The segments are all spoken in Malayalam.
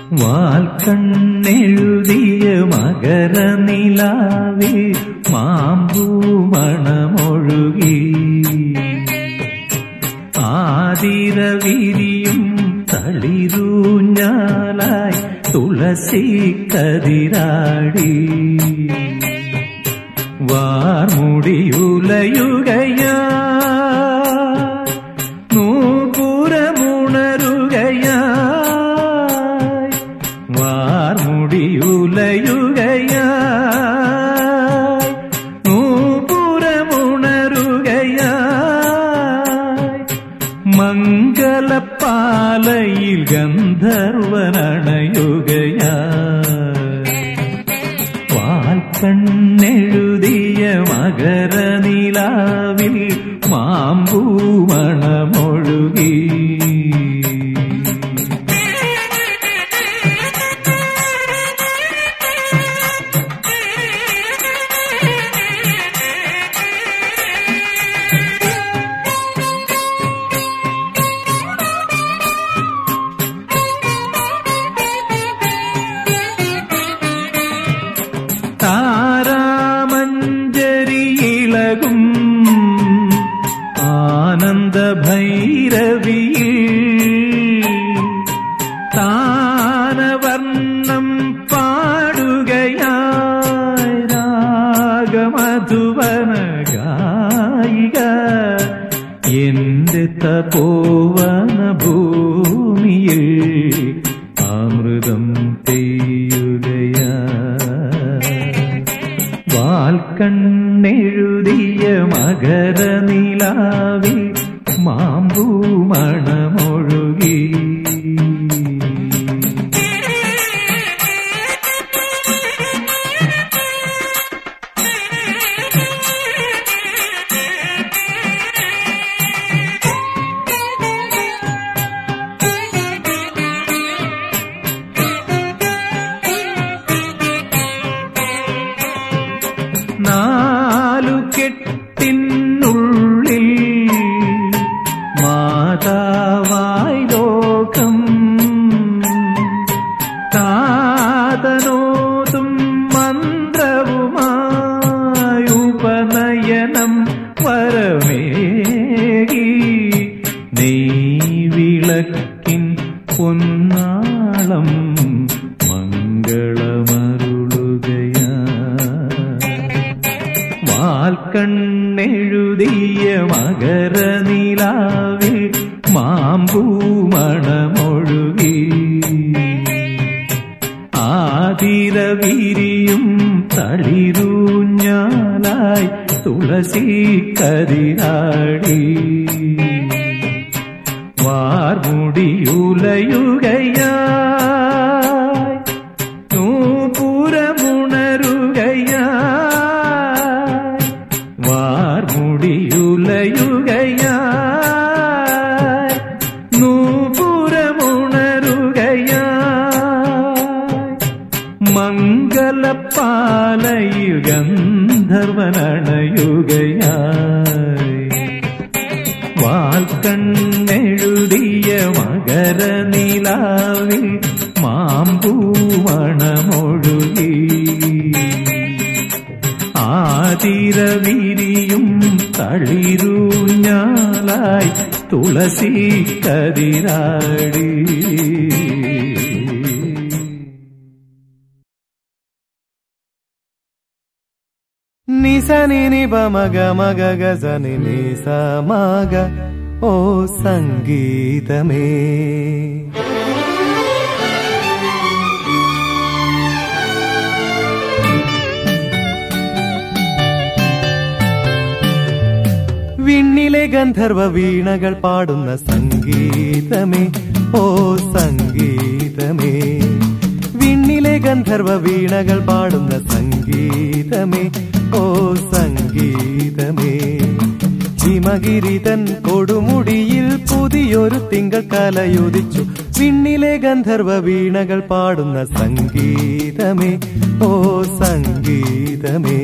വാൽക്കണ്ണെഴുതിയ മകരനിലാവിൽ മാമ്പൂമണമൊഴുകി ആതിരവിരിയും തളിരൂഞ്ഞാലായി തുളസി കതിരാടി വാർമുടിയുലയുകയാ നൂപുരമുണരുകയായി വാർമുടിയുലയുകയായി നൂപുരമുണരുകയായി മംഗളപ്പാലയിൽ ഗന്ധർവനണയുകയായി വാൽക്കണ്ണെഴുതിയ മകരനിലാവിൽ മാമ്പൂമണമൊഴുകി താരാമഞ്ചരിയിളകും ആനന്ദ ഭൈരവിയിൽ താനവർണ്ണം പാടുകയായി രാഗമധുവന ഗായിക എന്റെ തപോവന ഭൂമിയിൽ അമൃതം പെയ്യുകയാ വാൽക്കണ്ണെഴുതിയ മകരനിലാവിൽ മാമ്പൂമണമൊഴുകി നാലു കെട്ടിനുള്ളിൽ മാതാവായി ലോകം കാതനോതും മന്ത്രവുമായി ഉപനയനം വരമേകി നെയ്വിളക്കിൻ പൊന്നാളം മംഗളമരുളുകയാ വാൽക്കണ്ണെഴുതിയ മകരനിലാവിൽ മാമ്പൂമണമൊഴുകി ആതിരവിരിയും തളിരൂഞ്ഞാലായി തുളസി കതിരാടി വാർമുടിയുലയുകയായി നൂപുരമുണരുകയായി വാർമുടിയുലയുകയായി നൂപുരമുണരുകയായി മംഗളപ്പാലയിൽ ഗന്ധർവനണയുകയായി വാൽക്കണ്ണെഴുതിയ മകരനിലാവിൽ മാമ്പൂമണമൊഴുകി ആതിരവിരിയും തളിരൂഞ്ഞാലായി തുളസി കതിരാടി నిసని ని మగ మగ గజని ని స మగ ఓ సంగీతమే വിണ്ണിലെ ഗന്ധർവ വീണകൾ പാടുന്ന സംഗീതമേ ഓ സംഗീതമേ വിണ്ണിലെ ഗന്ധർവ വീണകൾ പാടുന്ന സംഗീതമേ ഓ സംഗീതമേ ഹിമഗിരിതൻ കൊടുമുടിയിൽ പുതിയൊരു തിങ്കൾ കലയുദിച്ചു വിണ്ണിലെ ഗന്ധർവ വീണകൾ പാടുന്ന സംഗീതമേ ഓ സംഗീതമേ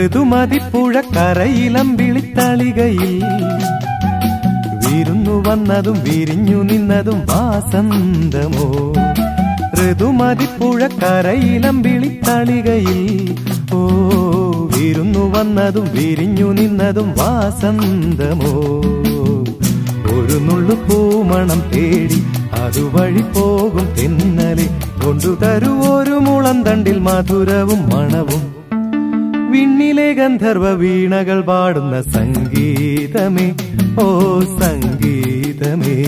ഋതുമതിപ്പുഴ കരയിലം വിളിത്തളികയിൽ വിരുന്നു വന്നതും വിരിഞ്ഞു നിന്നതും വാസന്തമോ ഋതുമതിപ്പുഴ കരയിലം വിളിത്തളികയിൽ ഓ വിരുന്നു വന്നതും വിരിഞ്ഞു നിന്നതും വാസന്തമോ ഒരു നുള്ളു പൂമണം തേടി അതുവഴി പോകും തെന്നലെ കൊണ്ടുതരൂ ഒരു മുളം തണ്ടിൽ മധുരവും മണവും വിണ്ണിലെ ഗന്ധർവ വീണകൾ പാടുന്ന സംഗീതമേ ഓ സംഗീതമേ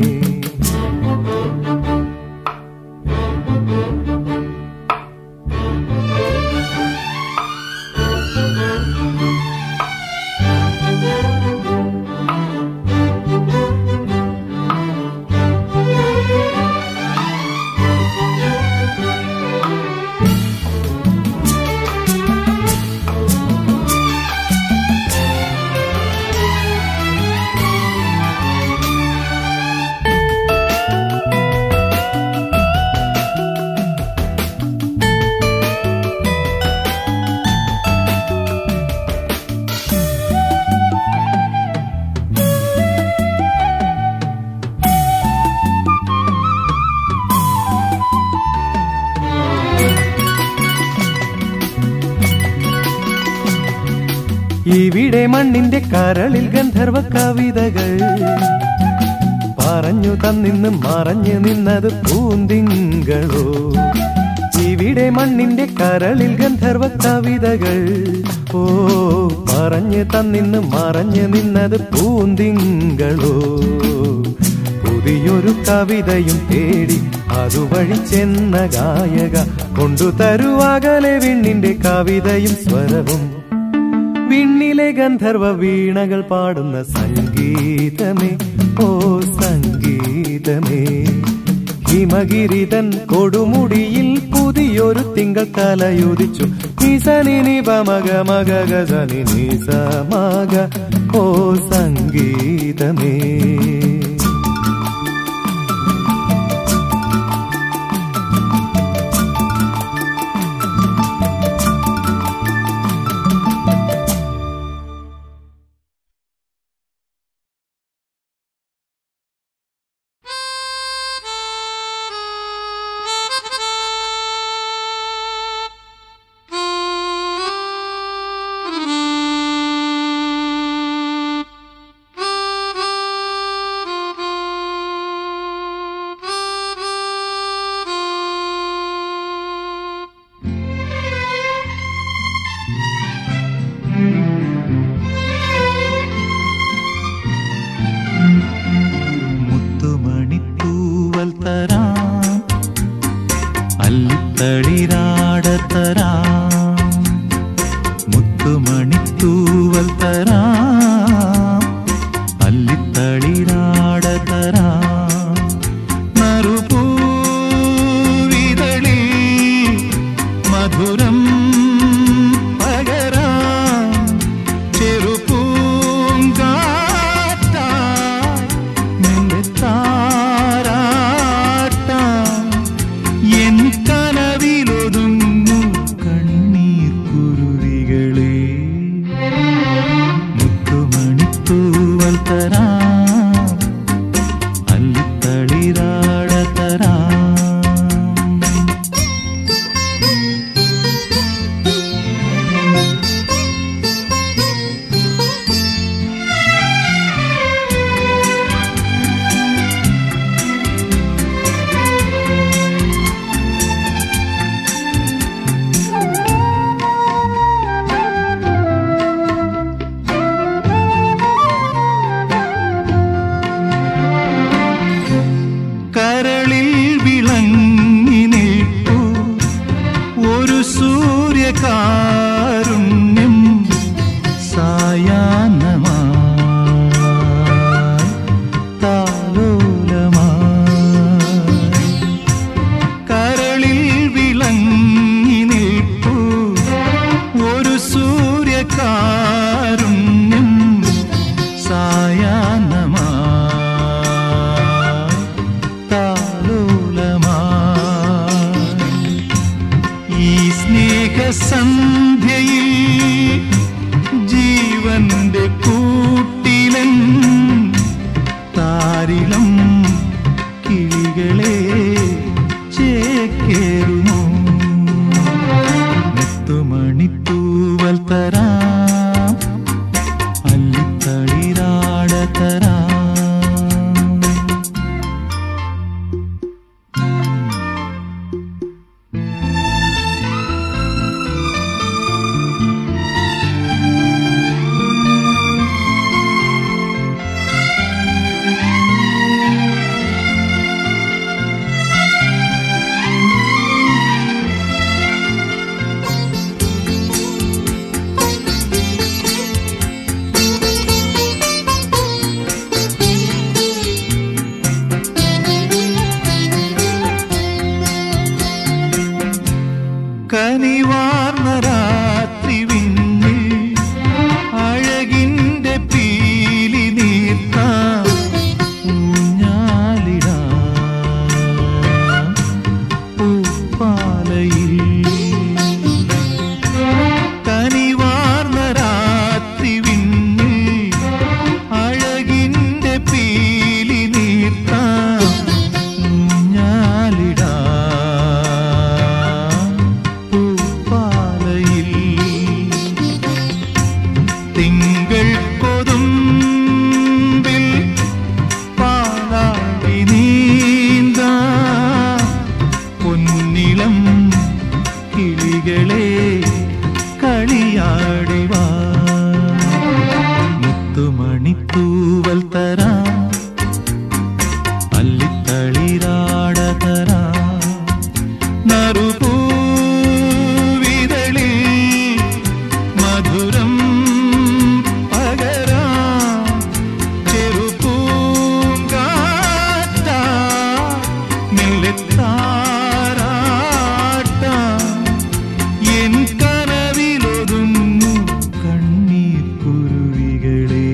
ഇവിടെ മണ്ണിന്റെ കരളിൽ ഗന്ധർവ കവിതകൾ പറഞ്ഞു തന്നിന്ന് മറഞ്ഞു നിന്നത് പൂന്തിങ്കളോ ഇവിടെ മണ്ണിന്റെ കരളിൽ ഗന്ധർവ കവിതകൾ ഓ പറഞ്ഞു തന്നിന്ന് മറഞ്ഞു നിന്നത് പൂന്തിങ്കളോ പുതിയൊരു കവിതയും തേടി അതുവഴി ചെന്ന ഗായക കൊണ്ടു തരുവാകലെ വിണ്ണിന്റെ കവിതയും സ്വരവും വിണ്ണിലെ ഗന്ധർവ വീണകൾ പാടുന്ന സംഗീതമേ ഓ സംഗീതമേ ഹിമഗിരിതൻ കൊടുമുടിയിൽ പുതിയൊരു തിങ്കൾ കലയുദിച്ചു നിസനി പമക മക ഗസനി നിസമക ഓ സംഗീതമേ മുത്തുമണിത്തൂവൽ തരാം അല്ലിത്തളിരാട തരാം മുത്തുമണിത്തൂവൽ തരാം അല്ലിത്തളിരാട തരാം നറുപൂവിതളിൽ മധുരം പകരാം ചെറുപൂങ്കാറ്റ നിന്റെ താരാട്ട എൻ കനവിലൊതുങ്ങു കണ്ണീർ കുരുവികളെ മുത്തുമണിത്തൂവൽ തരാം അല്ലിത്തളിരാട തരാം മണിത്തൂവൽ തരാം അല്ലിത്തളിരാട തരാം നറുപൂവിതളിൽ മധുരം പകരാം ചെറുപൂങ്കാറ്റ നെല്ലെത്താറാട്ടാം എൻ കനവിലൊതുങ്ങു കണ്ണീർ കുരുവികളേ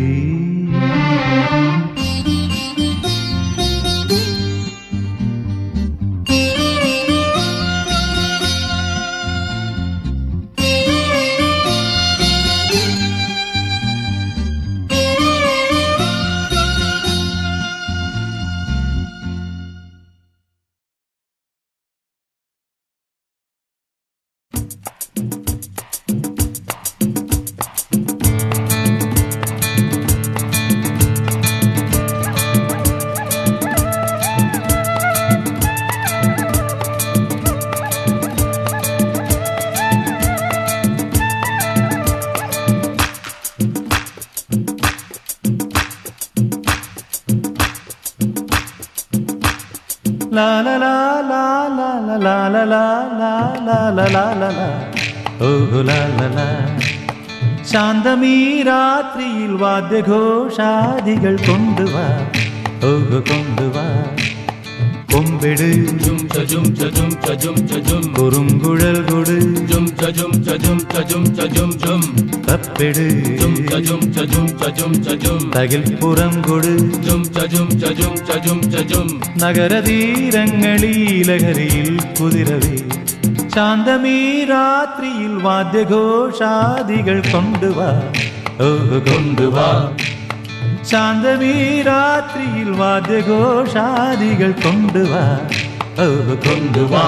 La la la la la la la la la la la la la la la ഓഹ് ലാ ലാ ലാ ശാന്തമീ രാത്രിയിൽ വാദ്യഘോഷാദികൾ കൊണ്ടുവാ ഓഹ് കൊണ്ടുവാ കൊമ്പെട് Jum cha jum cha jum cha jum cha jum കുറുങ്കുഴൽ കൊട് jum cha jum cha jum cha jum cha jum jum തപ്പെട് jum cha jum cha jum cha jum cha jum തകിൽപ്പുറം കൊട് jum cha jum cha jum cha jum cha jum നഗരതീരങ്ങളീലഹരിയിൽ കുതിരവേ ശാന്തമീ രാത്രിയിൽ വാദ്യഘോഷാദികൾ കൊണ്ടുവാ ഓഹ് കൊണ്ടുവാ ശാന്തമീ രാത്രിയിൽ വാദ്യഘോഷാദികൾ കൊണ്ടുവാ ഓഹ് കൊണ്ടുവാ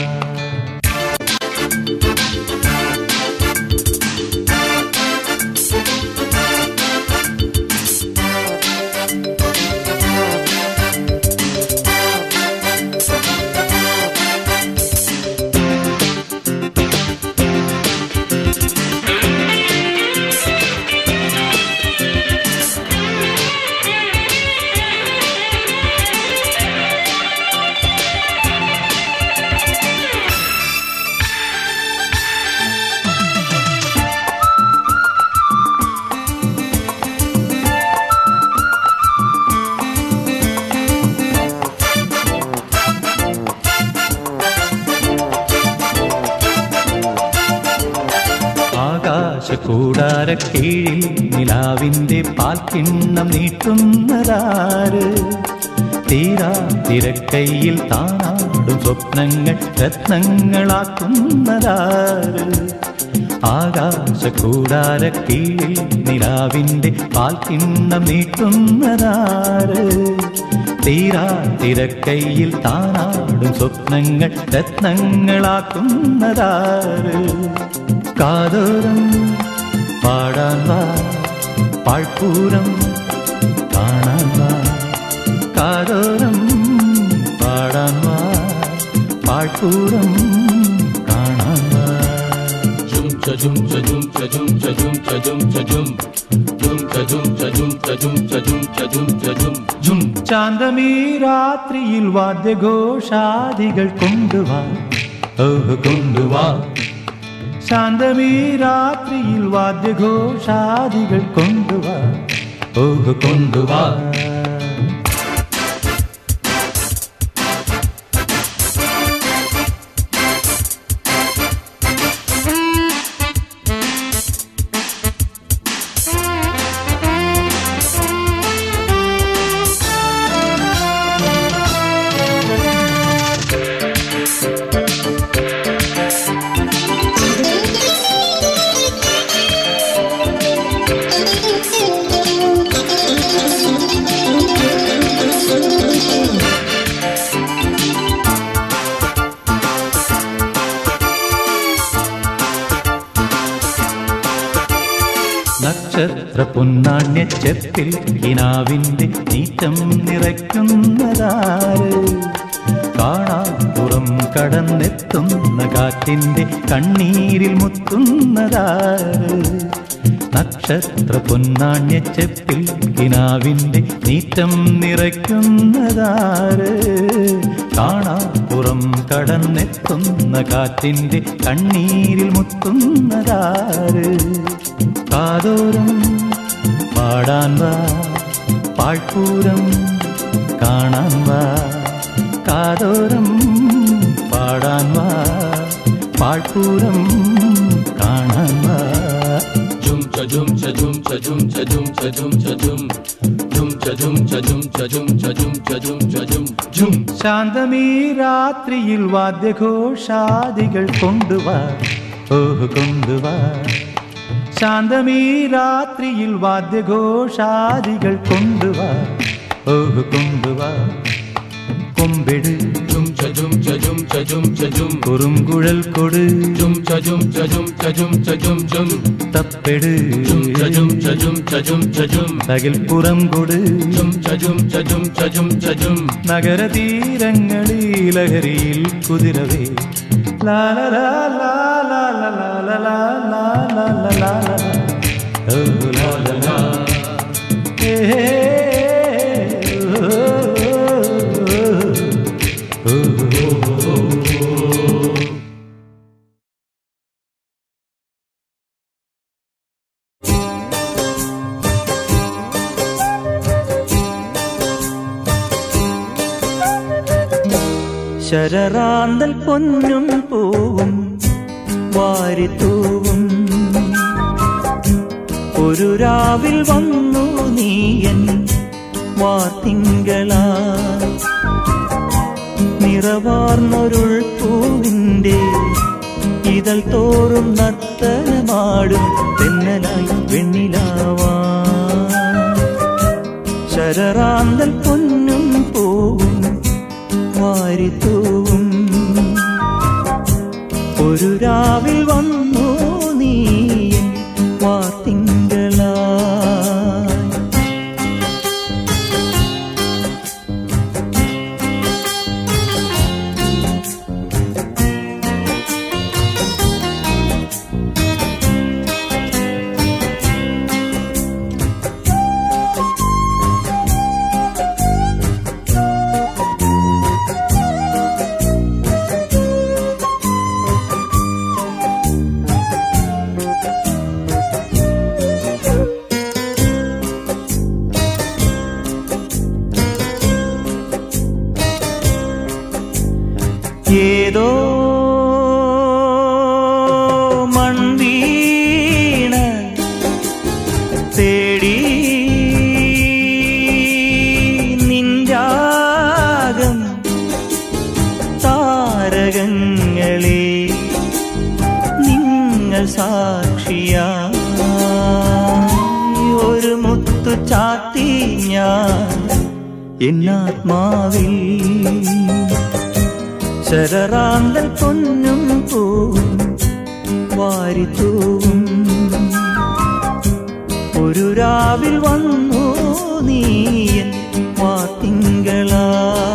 ആകാശക്കൂടാര കീഴിൽ നിലാവിന്റെ പാൽക്കിണ്ണം നീട്ടുന്നതാര് തീരാ തിരക്കൈയിൽ താനാടും സ്വപ്നങ്ങൾ രത്നങ്ങളാക്കുന്നതാര് ആകാശക്കൂടാര കീഴിൽ നിലാവിന്റെ പാൽക്കിണ്ണം നീട്ടുന്നതാര് തീരാ തിരക്കൈയിൽ താനാടും സ്വപ്നങ്ങൾ രത്നങ്ങളാക്കുന്നതാര് കാതോരം പാടാൻ വാ പാഴ്പൂരം കാണാൻ വാ കാതോരം പാടാൻ വാ പാഴ്പൂരം കാണാൻ വാ jum cha jum cha jum cha jum cha jum cha jum cha jum jum cha jum cha jum cha jum cha jum cha jum cha jum jum ശാന്തമീ രാത്രിയിൽ വാദ്യഘോഷാദികൾ കൊണ്ടുവാ ഓഹ് കൊണ്ടുവാ ശാന്തമീ രാത്രിയിൽ വാദ്യഘോഷാദികൾ കൊണ്ടുവാ ഓഹ് കൊണ്ടുവാ നക്ഷത്ര പൊന്നാണ്യ ചെപ്പിൽ കിനാവിന്റെ നീറ്റം നിറയ്ക്കുന്നതാര് കാണാപ്പുറം കടന്നെത്തുന്ന കാറ്റിന്റെ കണ്ണീരിൽ മുത്തുന്നതാര് നക്ഷത്ര പൊന്നാണ്യച്ചെപ്പിൽ കിനാവിൻ്റെ നീറ്റം നിറയ്ക്കുന്നതാര് കാണാപ്പുറം കടന്നെത്തുന്ന കാറ്റിൻ്റെ കണ്ണീരിൽ മുത്തുന്നതാര് കാതോരം പാടാൻ വാ പാഴ്പൂരം കാണാൻ വാ കാതോരം പാടാൻ വാ പാഴ്പൂരം കാണാൻ വാ Jum cha jum cha jum cha jum cha jum cha jum cha jum Jum cha jum cha jum cha jum cha jum cha jum cha jum Jum ശാന്തമീ രാത്രിയിൽ വാദ്യഘോഷാദികൾ കൊണ്ടുവാ ഓഹ് കൊണ്ടുവാ ശാന്തമീ രാത്രിയിൽ വാദ്യഘോഷാദികൾ കൊണ്ടുവാ ഓഹ് കൊണ്ടുവാ കൊമ്പെട് Jum cha jum cha jum cha jum cha jum കുറുങ്കുഴൽ കൊട് Jum cha jum cha jum cha jum cha jum jum തപ്പെട് Jum cha jum cha jum cha jum cha jum തകിൽപ്പുറം കൊട് Jum cha jum cha jum cha jum cha jum നഗരതീരങ്ങളിൽ ലഹരിയിൽ കുതിരവേ ലാലലാ ലാലാ ലാലാ ലാലാ ലാലാ ലാലാ. ഓ ലാലാ. ഏ, ഓ, ഓ, ഓ, ഓ. ശരറാന്തൽ പൊന്നും പൂവും വാരിത്തൂവും ഒരു രാവിൽ വന്നു നീയൻ വാർത്തിങ്കളാ നിറവാർന്നൊരുൾ പൂവിൻ്റെ ഇതൾ തോറും നർത്തനമാടും തെന്നലായി വെണ്ണിലാവാ ശരറാന്തൽ പൊന്നും പൂവും വാരിത്തൂവും ഒരു രാവിൽ വന്നു നീ വാത്തിങ്കളായി ഏതോ മൺവീണ തേടി നിൻരാഗം താരകങ്ങളെ നിങ്ങൾ സാക്ഷിയാ ഒരു മുത്തു ചാത്തി ഞാൻ എന്നാത്മാവിൽ ശരറാന്തൽ പൊന്നും പൂവും വാരിത്തൂവും ഒരു രാവിൽ വന്നു നീയൻ വാത്തിങ്കളാ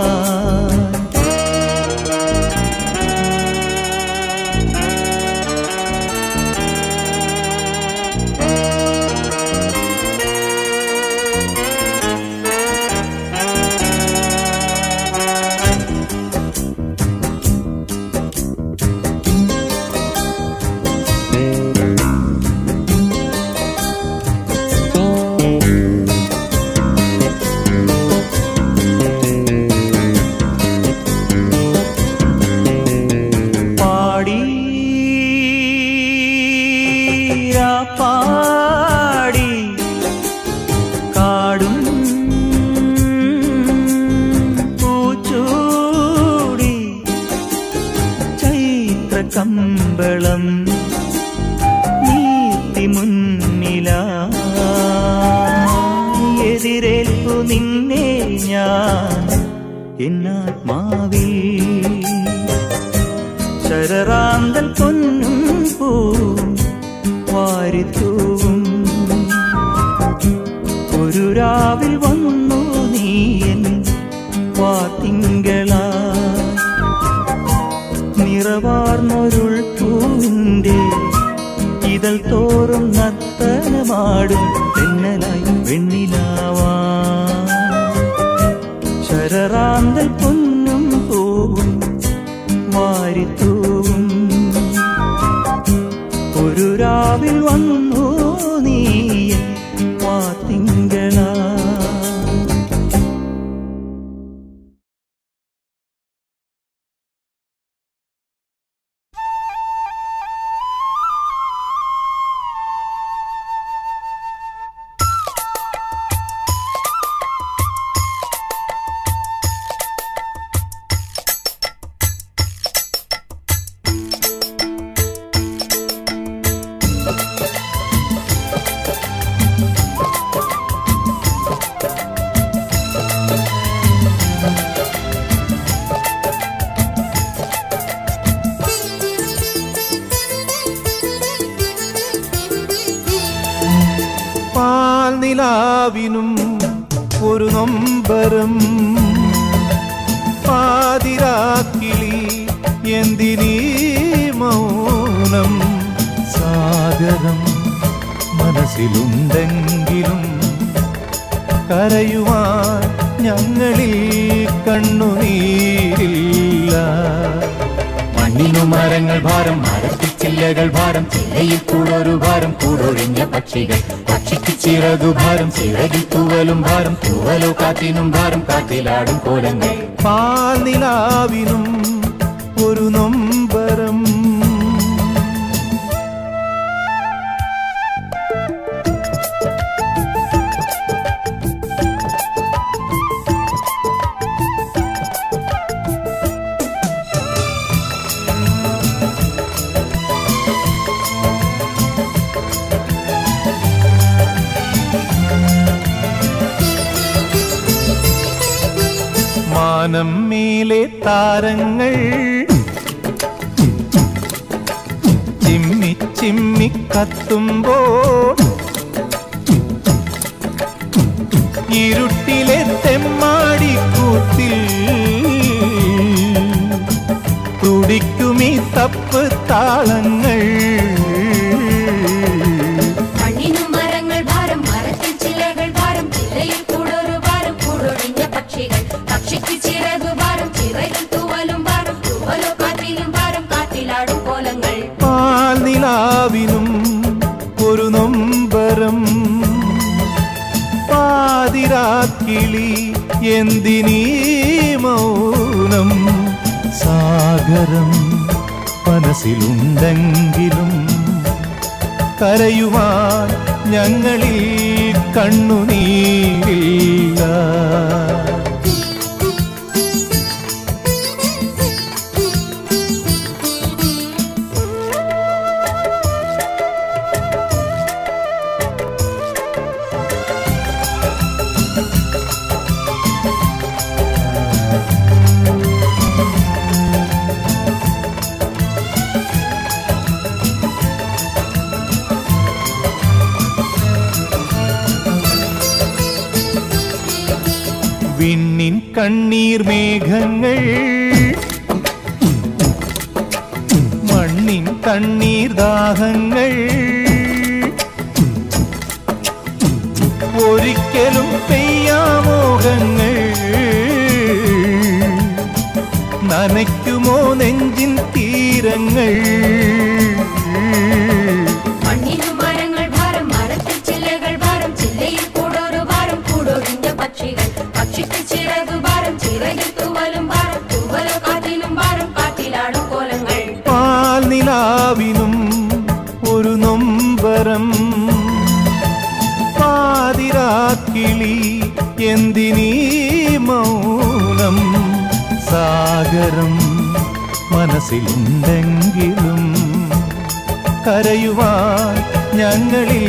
പാടി പാടി കാടും പൂച്ചൂടി ചൈത്ര കമ്പളം നീത്തി മുന്നില എതിരേൽപ്പു നിന്നെ ഞാൻ എന്നാത്മാവിൽ ശരറാന്തൽ പൊന്നും പൂവും വാരിത്തൂവും ഒരു രാവിൽ വന്നു നീയൻ വാത്തിങ്കളാ നിറവാർന്നൊരുൾ പൂവിൻ്റെ ഇതൾ തോറും നർത്തനമാ താളമാടും തെന്നലായി വെണ്ണിലാവാ ശരറാന്തൽ പൊന്നും പൂവും വാരിത്തൂവും ഒരു രാവിൽ വന്നു നീ വാത്തിങ്കളാ പാൽനിലാവിനും ഒരു നൊമ്പരം പാതിരാക്കിളി എന്തിനീ മൗനം സാഗരം മനസ്സിലുണ്ടെങ്കിലും കരയുവാൻ ഞങ്ങളിൽ കണ്ണുനീരില്ല മണ്ണിനു മരങ്ങൾ ഭാരം മരത്തിൽ ചില്ലകൾ ഭാരം ചില്ലയിൽ കൂടൊരു ഭാരം കൂടൊഴിഞ്ഞ പക്ഷികൾ പക്ഷിക്ക് ചിറകു ഭാരം ചിറകിൽ തൂവലും ഭാരം തൂവലോ കാറ്റിനും ഭാരം കാറ്റിലാടും കോലങ്ങൾ പാൽനിലാവിനും ഒരു നൊമ്പരം മാനം മേലെ താരങ്ങൾ ചിമ്മി ചിമ്മി കത്തുമ്പോൾ ഇരുട്ടിലെ തെമ്മാടിക്കൂത്തിൽ തുടിക്കുമീ തപ്പ് താളങ്ങൾ മണ്ണിനും മരങ്ങൾ ഭാരം മരത്തിൽ ചിലകൾ ഭാരം ചില്ലയിൽ കൂടൊരു ഭാരം കൂടൊഴിഞ്ഞ പക്ഷികൾ പക്ഷിക്ക് ചിറകു ഭാരം ചിറകിൽ തൂവലും ഭാരം തൂവലോ കാറ്റിലും ഭാരം കാറ്റിലാടും കോലങ്ങൾ പാൽനിലാവിനും ഒരു നൊമ്പരം പാതിരാക്കിളി എന്തിനീ മൗനം സാഗരം മനസ്സിലുണ്ടെങ്കിലും കരയുവാൻ ഞങ്ങളിൽ കണ്ണുനീരില്ല വിണ്ണിൻ കണ്ണീർ മേഘങ്ങൾ മണ്ണിൻ കണ്ണീർ ദാഹങ്ങൾ ഒരിക്കലും പെയ്യാമോഹങ്ങൾ നനയ്ക്കുമോ നെഞ്ചിൻ തീരങ്ങൾ മണ്ണിനും മരങ്ങൾ ഭാരം മരത്തിൽ ചില്ലകൾ ഭാരം ചില്ലയിൽ കൂടൊരു ഭാരം കൂടൊഴിഞ്ഞ പക്ഷികൾ പക്ഷിക്ക് ചിറകു ഭാരം ചിറകിൽ തൂവലും ഭാരം തൂവലോ കാറ്റിലും ഭാരം കാറ്റിലാടും കോലങ്ങൾ പാൽനിലാവിനും ഒരു നൊമ്പരം പാതിരാക്കിളി എന്തിനീ മൗനം സാഗരം മനസ്സിലുണ്ടെങ്കിലും കരയുവാൻ ഞങ്ങളിൽ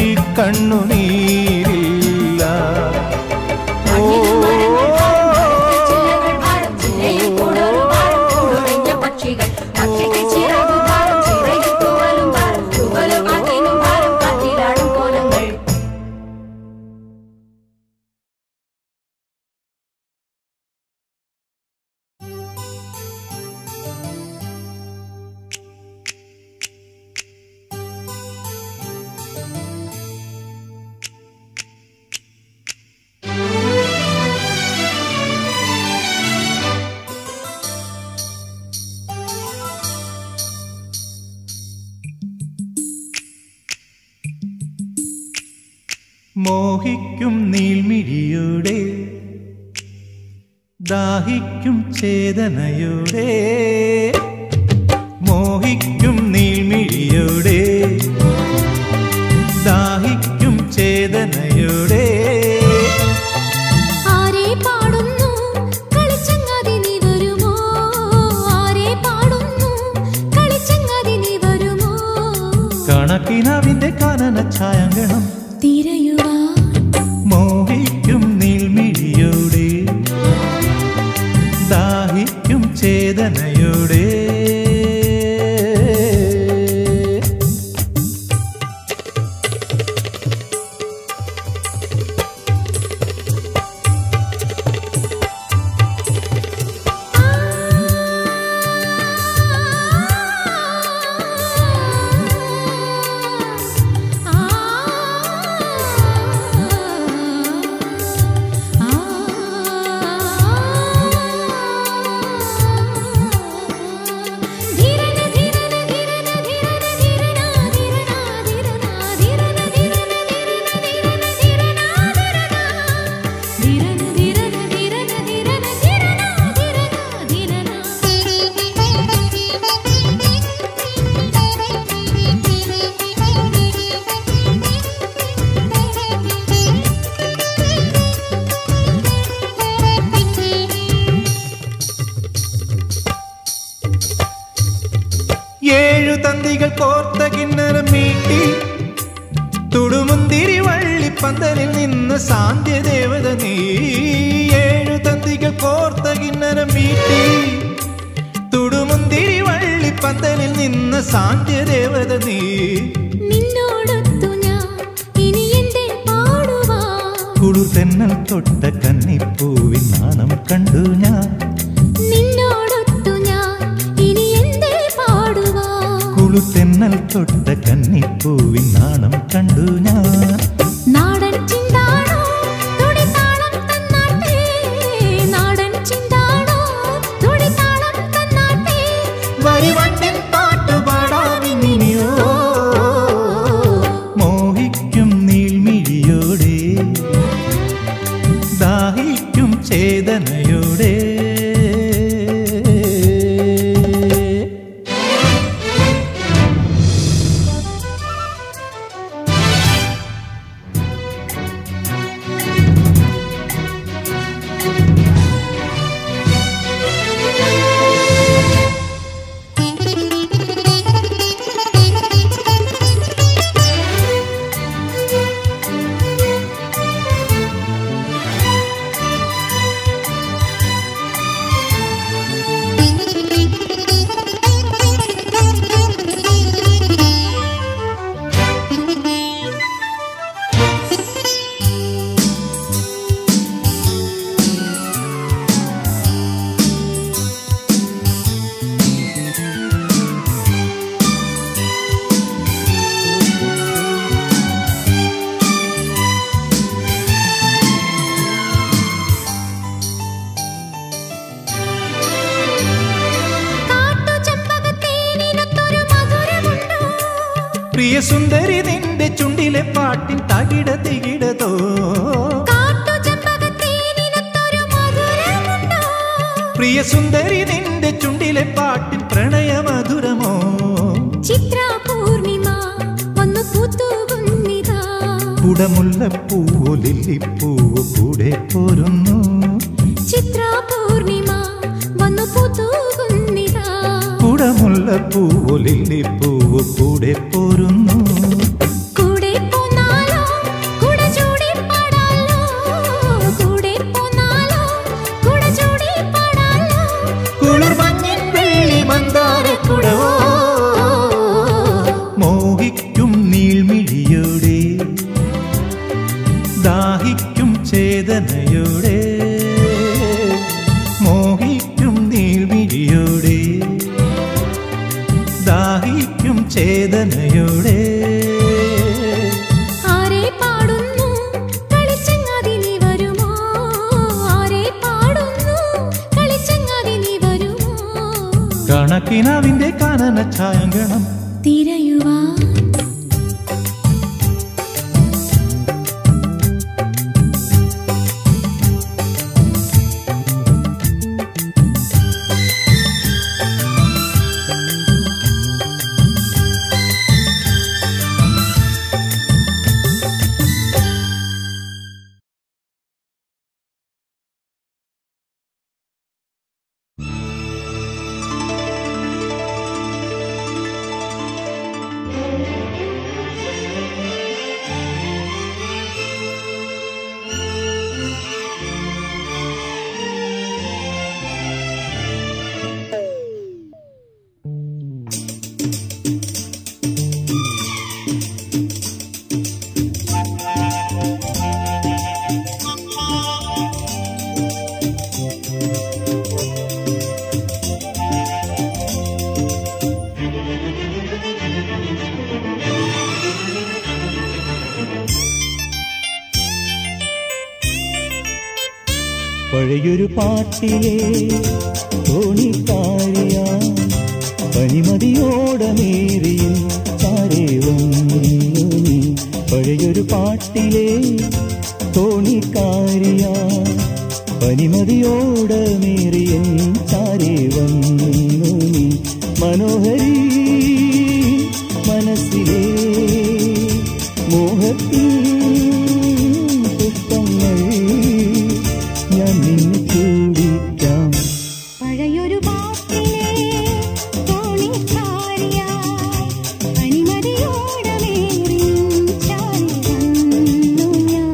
കണ്ണുനീരില്ല മണ്ണിനും മരങ്ങൾ ഭാരം മരത്തിൽ ചില്ലകൾ ഭാരം ചില്ലയിൽ കൂടൊരു ഭാരം കൂടൊഴിഞ്ഞ പക്ഷികൾ പക്ഷിക്ക് ചിറകു ഭാരം ചിറകിൽ തൂവലും ഭാരം തൂവലോ കാറ്റിലും ഭാരം കാറ്റിലാടും കോലങ്ങൾ മോഹിക്കും നീൾമിഴിയുടെ ദാഹിക്കും ചേതനയുടെ മോഹിക്കും നീൾമിഴിയുടെ ദാഹിക്കും ചേതനയുടെ ആരെ പാടുന്നു കളിച്ചങ്ങാതി നീ വരുമോ ആരെ പാടുന്നു കളിച്ചങ്ങാതി നീ വരുമോ കണക്കിനവിന്റെ കാനന ഛായങ്കണം തിരയുവാൻ മോഹിക്കും നീൾമിഴിയോടെ ദാഹിക്കും ചേതനയോടെ ഏഴു തന്തികൾ കോർത്ത കിണ്ണരം മീട്ടി തുടുമുന്തിരി വള്ളിപ്പന്തലിൽ നിന്ന് സാന്ധ്യദേവത നീ ഏഴു തന്തികൾ കോർത്ത കിണ്ണരം മീട്ടി തുടുമുന്തിരി വള്ളിപ്പന്തലിൽ നിന്ന് സാന്ധ്യദേവത നീ നിന്നോടൊത്തു ഞാൻ ഇനി എന്റെ പാടുവാ കുളിർ തെന്നൽ തൊട്ട കന്നിപ്പൂവിൻ നാണം കണ്ടു ഞാൻ നിന്നോടൊത്തു ഞാൻ ഇനി എന്റെ പാടുവാ കുളിർ തെന്നൽ തൊട്ട കന്നിപ്പൂവിൻ നാണം കണ്ടു ഞാൻ നാടൻ ചിന്താണോ തുടിതാളം തന്നാട്ടെ നാടൻ ചിന്താണോ തുടിതാളം തന്നാട്ടെ വരിവണ്ടിൻ പാട്ടുപാടാമിനിയോ മോഹിക്കും നീൾമിഴിയോടെ ദാഹിക്കും ചേതനയോടെ കാട്ടുചെമ്പകത്തേനിനൊത്തൊരു മധുരമുണ്ടോ പ്രിയ സുന്ദരി നിന്റെ ചുണ്ടിലെ പാട്ടിൻ തകിട തികിടതോ കാട്ടുചെമ്പകത്തേനിനൊത്തൊരു മധുരമുണ്ടോ പ്രിയ സുന്ദരി നിന്റെ ചുണ്ടിലെ പാട്ടിൻ പ്രണയമധുരമോ ചിത്ര പൂർണിമ വന്നു പൂത്തുകുന്നിതാ കുടമുല്ലപ്പൂവോ ലില്ലിപ്പൂവോ കൂടെ പോരുന്നു ചിത്ര പൂർണിമ വന്നു പൂത്തുകുന്നിതാ കുടമുല്ലപ്പൂവോ ലില്ലിപ്പൂവോ കൂടെ പോരുന്നു കൂടെ പോന്നാലോ കുട ചൂടി പാടാലോ കൂടെ പോന്നാലോ കുട ചൂടി പാടാലോ കുളിർമഞ്ഞിൻ വെള്ളി മന്ദാരക്കുടവോ മോഹിക്കും നീൾമിഴിയോടെ ദാഹിക്കും ചേതനയോടെ മോഹിക്കും നീൾമിഴിയോടെ ദാഹിക്കും ചേതനയോടെ ആരെ പാടുന്നു കളിച്ചങ്ങാതി നീ വരുമോ ആരെ പാടുന്നു കളിച്ചങ്ങാതി നീ വരുമോ കണക്കിനവിന്റെ കാനന ഛായങ്കണം തിരയുവാൻ പഴയൊരു പാട്ടിലെ തോണിക്കാരിയ പനിമതിയോടമേറിയും ചാരേ വന്നു നീ പഴയൊരു പാട്ടിലെ തോണിക്കാരിയ പനിമതിയോടമേറിയൻ ചാരേ വന്നു നീ മനോഹരി മനസ്സിലെ മോഹത്തിൻ പുഷ്പങ്ങൾ ഞാൻ നിന്നെ ചൂടിക്കാം പഴയൊരു പാട്ടിലെ തോണിക്കാരിയായി അനിമതിയോടമേറിയും ചാരി വന്നു ഞാൻ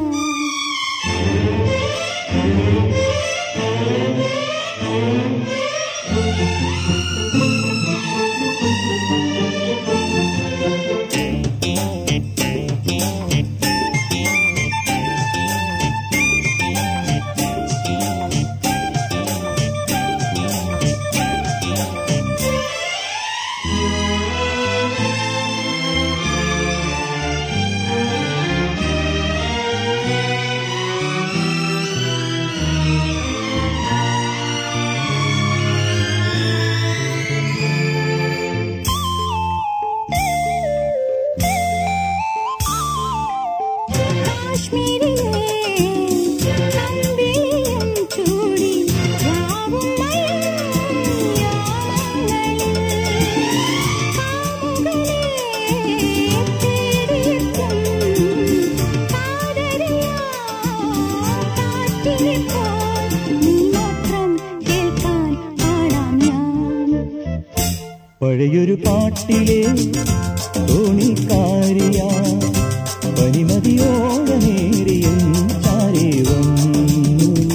കാശ്മീരിലെ അമ്പിളിയും ചൂടി രാവും മഴയാങ്ങളിൽ കാമുകനെ തേടിയെത്തും കാതരയാ കാറ്റിനിപ്പോൾ നീ മാത്രം കേൾക്കാൻ പാടാം ഞാൻ പഴയൊരു പാട്ടിലെ തോണിക്കാരിയ പനിമതിയോടമേറിയും ചാരേ വന്നു നീ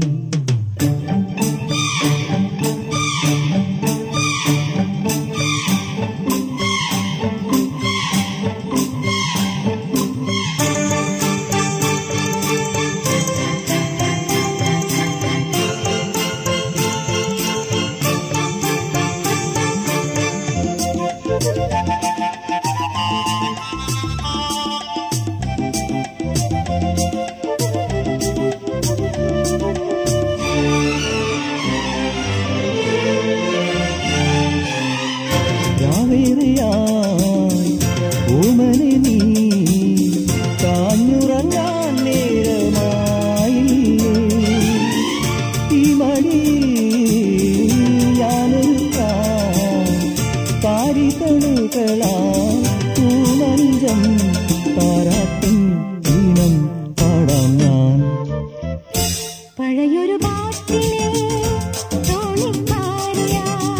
രാവേറെയായി ഓമനെ നീ കാഞ്ഞുറങ്ങാൻ നേരമായില്ലേ ഈ മടിയിൽ ഞാനൊരുക്കാം കാരിതളുകളാ തൂമഞ്ചം താരാട്ടിൻ ഈണം പാടാം ഞാൻ പഴയൊരു പാട്ടിലെ തോണിക്കാരിയ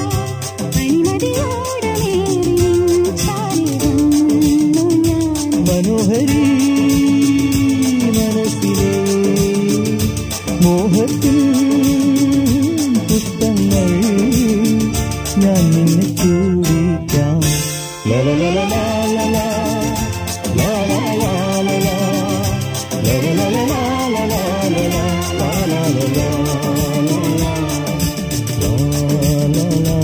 അണിമതിയോടമേറിയും ചാരി വന്നു ഞാൻ മനോഹരി മനസ്സിലെ മോഹത്തിൽ പുഷ്പങ്ങൾ ഞാൻ നിന്നെ ചൂടിക്കാം ലലലലലാലലാ, ലാലാലാലലാ, ലലലലലാലലാലലാ, ലാലാലാലാലലാ, ലാലാലാ.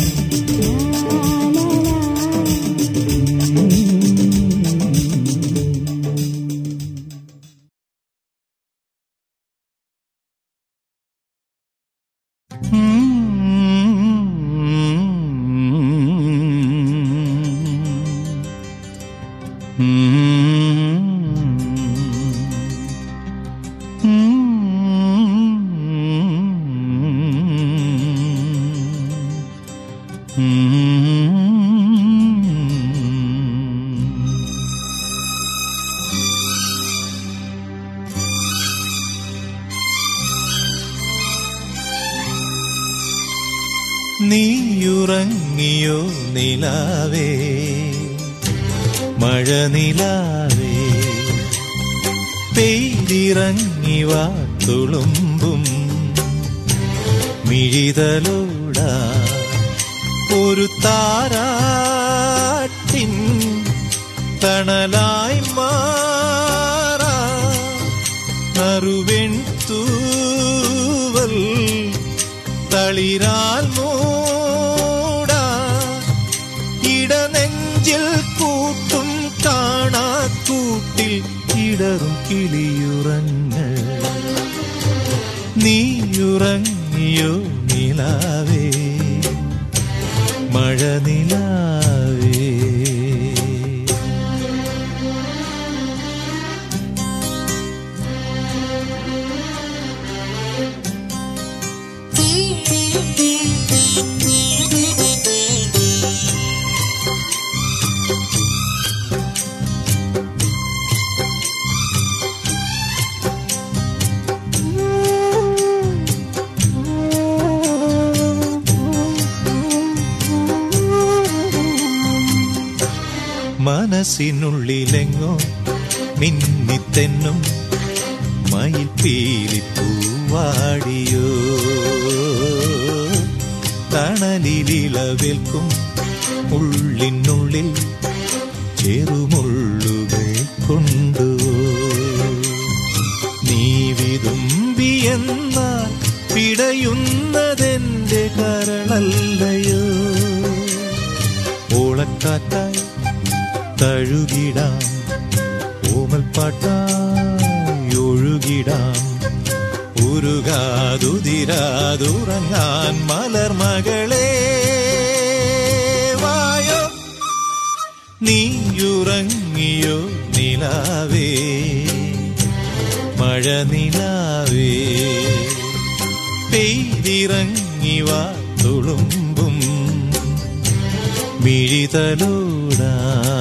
നീയുറങ്ങിയോ നിലാവേ മഴ നിലാവേ പെയ്തിറങ്ങി വാ തുളുമ്പും മിഴിതലോടാ ഒരു താരാട്ടിൻ തണലായി മാറാ നറുവെൺ തൂവൽ തളിരാൽ മൂടാ ഇടനെഞ്ചിൽ കൂട്ടും കാണാ കൂട്ടിൽ ഇടറും കിളിയുറങ്ങ് നീയുറങ്ങിയോ നിലാവേ മഴ നിലാവേ മനസ്സിനുള്ളിലെങ്ങോ മിന്നിത്തെന്നും മയിൽ പീലിപ്പൂവാടിയോ തണലിലിളവേൽക്കും ഉള്ളിനുള്ളിൽ ചെറുമുള്ളുകൾ കൊണ്ടുവോ നീ വിതുമ്പിയെന്നാൽ പിടയുന്നതെന്റെ കരളല്ലയോ ഓളക്കാറ്റായി തഴുകിടാം ഓമൽപ്പാട്ടായി ഒഴുകിടാം ഉരുകാതുതിരാതുറങ്ങാൻ മലർമകളെ വായോ നീയുറങ്ങിയോ നിലാവേ മഴ നിലാവേ പെയ്തിറങ്ങി വാ തുളുമ്പും മിഴിതലൂടാ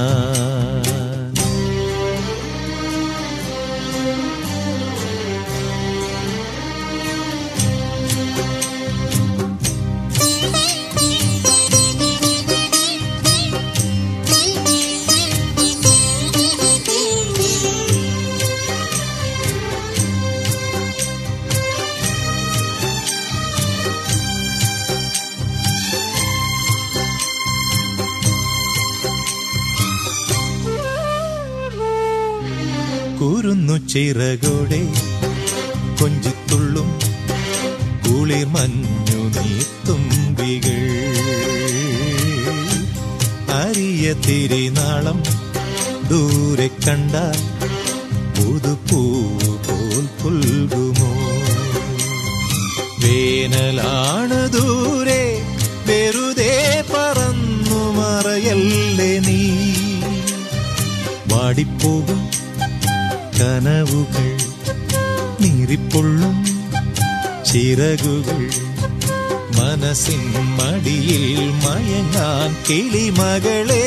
കുരുന്നു ചിറകോടെ കൊഞ്ചിത്തുള്ളും കുളിർ മഞ്ഞു നീത്തുമ്പികൾ അരിയ തിരിനാളം ദൂരെ കണ്ടാൽ പുതുപ്പൂവ് പോൽ പുൽകുമോ വേനലാണ് ദൂരെ വെറുതെ പറന്നു മറയല്ലേ നീ വാടിപ്പോകും കനവുകൾ നീറിപ്പൊള്ളും ചിറകുകൾ മനസ്സിൻ മടിയിൽ മയങ്ങാൻ കിളിമകളെ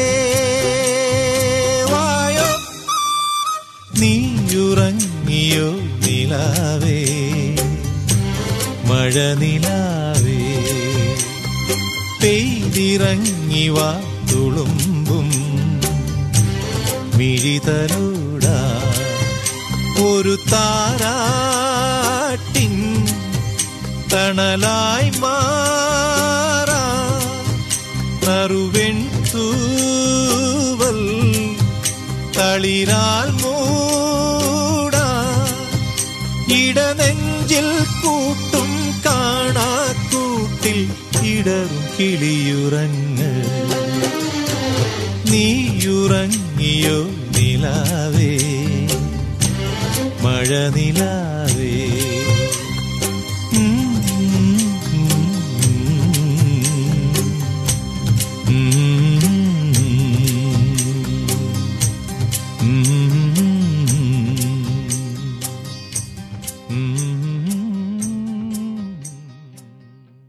വായോ നീയുറങ്ങിയോ നിലാവേ മഴ നിലാവേ പെയ്തിറങ്ങി വാ തുളുമ്പും മിഴിതലൂടാ ഒരു താരാട്ടിൻ തണലായി മാറാ നറുവെൺ തൂവൽ തളിരാൽ മൂടാ ഇടനെഞ്ചിൽ കൂട്ടും കാണാക്കൂട്ടിൽ ഇടറും കിളിയുറങ്ങ് നീയുറങ്ങിയോ നിലാവേ മഴ നിലാവേ ഉം, ഉം, ഉം, ഉം.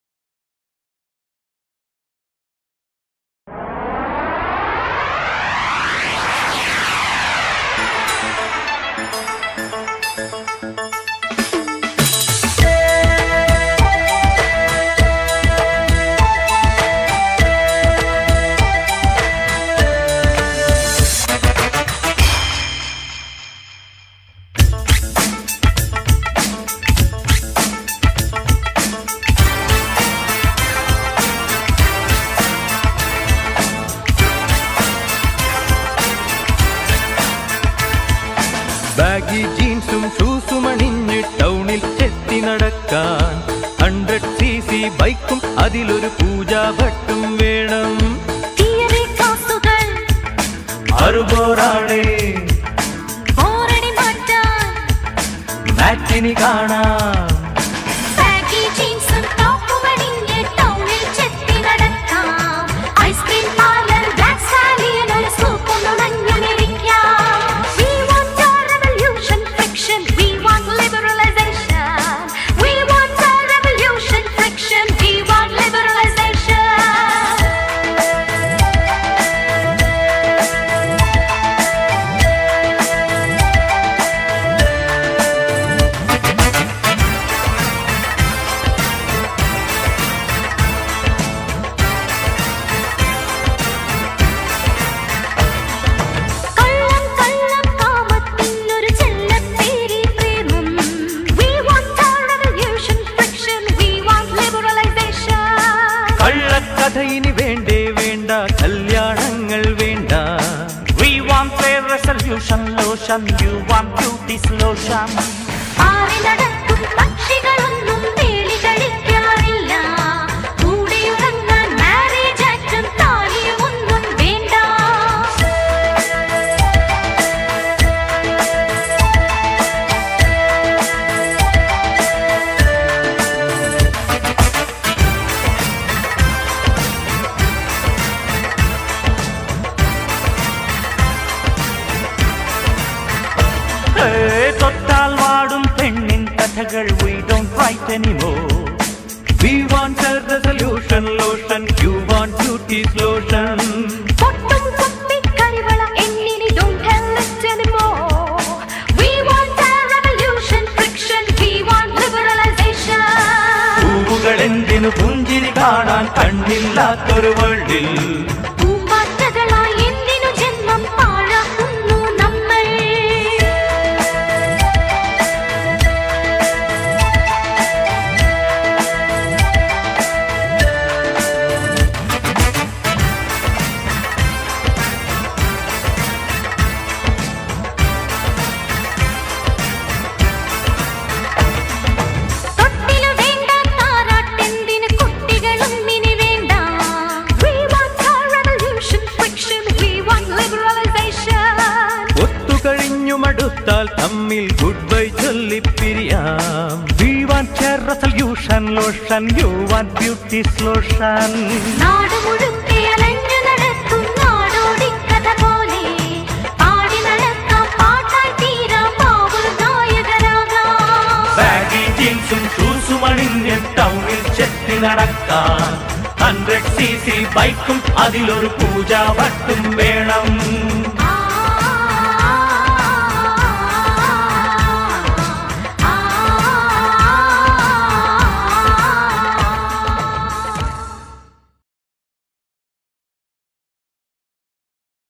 ബാഗി ജീൻസും ഷൂസും അണിഞ്ഞ് ടൗണിൽ ചെത്തി നടക്കാൻ ഹൺഡ്രഡ് സി സി ബൈക്കും അതിലൊരു പൂജാഭട്ടും വേണം തിയറി ക്ലാസുകൾ അറുപോറാണേ ഓരടി മാറ്റാൻ മാറ്റിനി കാണാം solution lotion you want beauty lotion പാറി നടക്കും പക്ഷികളൊന്നും വേളി കഴിക്കാറില്ല കൂടെയുറങ്ങാൻ മാരേജ് ആക്ടും താലിയും ഒന്നും വേണ്ട തൊട്ടാൽ വാടും പെണ്ണിൻ കഥകൾ we don't write anymore we want a resolution lotion you want beauty lotion പൊട്ടും കുപ്പി കരിവള എന്നിനി don't tell it anymore we want a revolution friction we want liberalization പൂവുകൾ എന്തിനു പുഞ്ചിരി കാണാൻ കണ്ണില്ലാത്തൊരു വേൾഡിൽ പൂമ്പാറ്റകളായി എന്തിനു ജന്മം പാഴാക്കുന്നു നമ്മൾ തൊട്ടിലു വേണ്ട താരാട്ടെന്തിന് കുട്ടികളും ഇനി വേണ്ട We want a revolution, friction, we want liberalization. ഒത്തുകഴിഞ്ഞു മടുത്താൽ തമ്മിൽ ഗുഡ് ബൈ ചൊല്ലിപ്പിരിയാം we want a resolution lotion you want beauty lotion നാട് മുഴുക്കെ അലഞ്ഞു നടക്കും നാടോടിക്കഥ പോലെ പാടി നടക്കാം പാട്ടായി തീരാം പാവൽ നായകരാകാം ബാഗി ജീൻസും ഷൂസും അണിഞ്ഞ് ടൗണിൽ ചെത്തി നടക്കാൻ ഹൺഡ്രഡ് സി സി ബൈക്കും അതിലൊരു പൂജാ വട്ടും വേണം